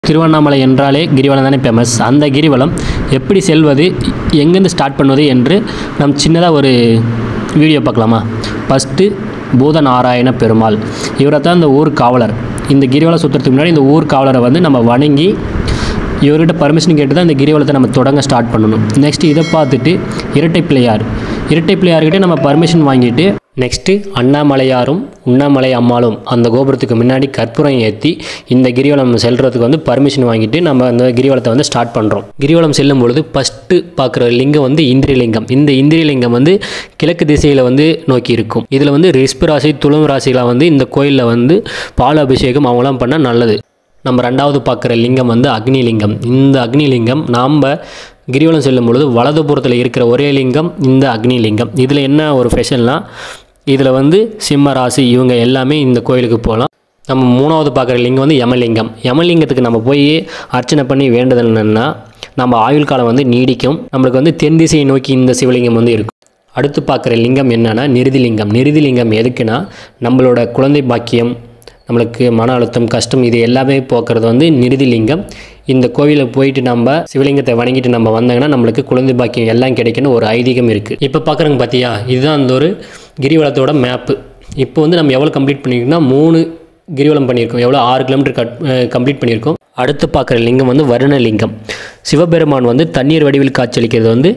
திருவண்ணாமலை என்றாலே கிரிவலம் தானே ஃபேமஸ் அந்த கிரிவலம் எப்படி செல்வது எங்கேருந்து ஸ்டார்ட் பண்ணுவது என்று நம் சின்னதாக ஒரு வீடியோ பார்க்கலாமா ஃபஸ்ட்டு பூதநாராயண பெருமாள் இவரை தான் இந்த ஊர் காவலர் இந்த கிரிவலம் சுற்றுறதுக்கு முன்னாடி இந்த ஊர் காவலரை வந்து நம்ம வணங்கி இவர்கிட்ட பர்மிஷன் கேட்டு தான் இந்த கிரிவலத்தை நம்ம தொடங்க ஸ்டார்ட் பண்ணணும் நெக்ஸ்ட் இதை பார்த்துட்டு இரட்டை பிள்ளையார் இரட்டை பிள்ளையார்கிட்ட நம்ம பர்மிஷன் வாங்கிட்டு நெக்ஸ்ட்டு அண்ணாமலையாரும் உண்ணாமலை அம்மாளும் அந்த கோபுரத்துக்கு முன்னாடி கற்பூரம் ஏற்றி இந்த கிரிவலம் செல்றதுக்கு வந்து பர்மிஷன் வாங்கிட்டு நம்ம அந்த கிரிவலத்தை வந்து ஸ்டார்ட் பண்ணுறோம் கிரிவலம் செல்லும் பொழுது ஃபஸ்ட்டு பார்க்குற லிங்கம் வந்து இந்திரியலிங்கம் இந்த இந்திரியலிங்கம் வந்து கிழக்கு திசையில் வந்து நோக்கி இருக்கும் இதில் வந்து ரிஸ்பு ராசி துலாம் ராசியில் வந்து இந்த கோயிலில் வந்து பால் அபிஷேகம் அவங்களாம் பண்ணால் நல்லது நம்ம ரெண்டாவது பார்க்குற லிங்கம் வந்து அக்னி லிங்கம் இந்த அக்னி லிங்கம் நாம் கிரிவலம் செல்லும் பொழுது வலதுபுறத்தில் இருக்கிற ஒரே லிங்கம் இந்த அக்னி லிங்கம் இதில் என்ன ஒரு ஸ்பெஷல்னா இதில் வந்து சிம்ம ராசி இவங்க எல்லாமே இந்த கோயிலுக்கு போகலாம் நம்ம மூணாவது பார்க்குற லிங்கம் வந்து யமலிங்கம் யமலிங்கத்துக்கு நம்ம போய் அர்ச்சனை பண்ணி வேண்டுதல்னா நம்ம ஆயுள் காலம் வந்து நீடிக்கும் நம்மளுக்கு வந்து தென் திசையை நோக்கி இந்த சிவலிங்கம் வந்து இருக்கும் அடுத்து பார்க்குற லிங்கம் என்னன்னா நிருதிலிங்கம் நிருதிலிங்கம் எதுக்குன்னா நம்மளோட குழந்தை பாக்கியம் நம்மளுக்கு மன அழுத்தம் கஷ்டம் இது எல்லாமே போக்குறது வந்து நிருதிலிங்கம் இந்த கோவிலில் போயிட்டு நம்ம சிவலிங்கத்தை வணங்கிட்டு நம்ம வந்தாங்கன்னா நம்மளுக்கு குழந்தை பாக்கியம் எல்லாம் கிடைக்குன்னு ஒரு ஐதீகம் இருக்குது இப்போ பார்க்குறங்க பார்த்தியா இதுதான் அந்த ஒரு கிரிவலத்தோட மேப்பு இப்போ வந்து நம்ம எவ்வளோ கம்ப்ளீட் பண்ணியிருக்கோம்னா மூணு கிரிவலம் பண்ணியிருக்கோம் எவ்வளோ ஆறு கிலோமீட்டர் கட் கம்ப்ளீட் பண்ணியிருக்கோம் அடுத்து பார்க்குற லிங்கம் வந்து வருணலிங்கம் சிவபெருமான் வந்து தண்ணீர் வடிவில் காட்சியளிக்கிறது வந்து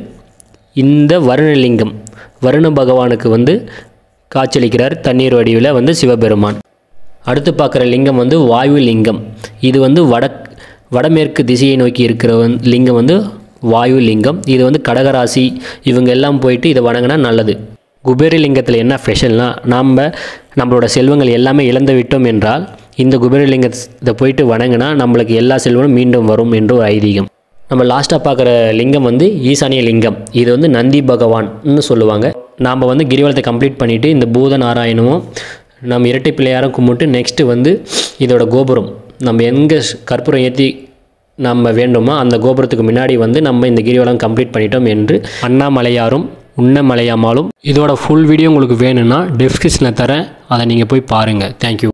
இந்த வருணலிங்கம் வருண பகவானுக்கு வந்து காட்சியளிக்கிறார் தண்ணீர் வடிவில் வந்து சிவபெருமான் அடுத்து பார்க்குற லிங்கம் வந்து வாயு லிங்கம் இது வந்து வட வடமேற்கு திசையை நோக்கி இருக்கிற வந் லிங்கம் வந்து வாயு லிங்கம் இது வந்து கடகராசி இவங்க எல்லாம் போயிட்டு இதை வணங்கினா நல்லது குபேர லிங்கத்தில் என்ன ஸ்பெஷல்னா நாம் நம்மளோட செல்வங்கள் எல்லாமே இழந்து விட்டோம் என்றால் இந்த குபேரலிங்கத்தை போயிட்டு வணங்கினா நம்மளுக்கு எல்லா செல்வமும் மீண்டும் வரும் என்று ஒரு ஐதீகம் நம்ம லாஸ்ட்டாக பார்க்குற லிங்கம் வந்து ஈசானிய லிங்கம் இது வந்து நந்தி பகவான்னு சொல்லுவாங்க நாம் வந்து கிரிவலத்தை கம்ப்ளீட் பண்ணிவிட்டு இந்த பூத நாராயணமும் நம்ம இரட்டை பிள்ளையாரும் கும்பிட்டு நெக்ஸ்ட்டு வந்து இதோட கோபுரம் நம்ம எங்கே கற்பூரம் ஏற்றி நம்ம வேண்டுமோ அந்த கோபுரத்துக்கு முன்னாடி வந்து நம்ம இந்த கிரிவலம் கம்ப்ளீட் பண்ணிட்டோம் என்று அண்ணாமலையாரும் உண்ணமலையாமாலும் இதோட ஃபுல் வீடியோ உங்களுக்கு வேணும்னா டிஸ்கிரிப்ஷனில் தரேன் அதை நீங்கள் போய் பாருங்கள் தேங்க்யூ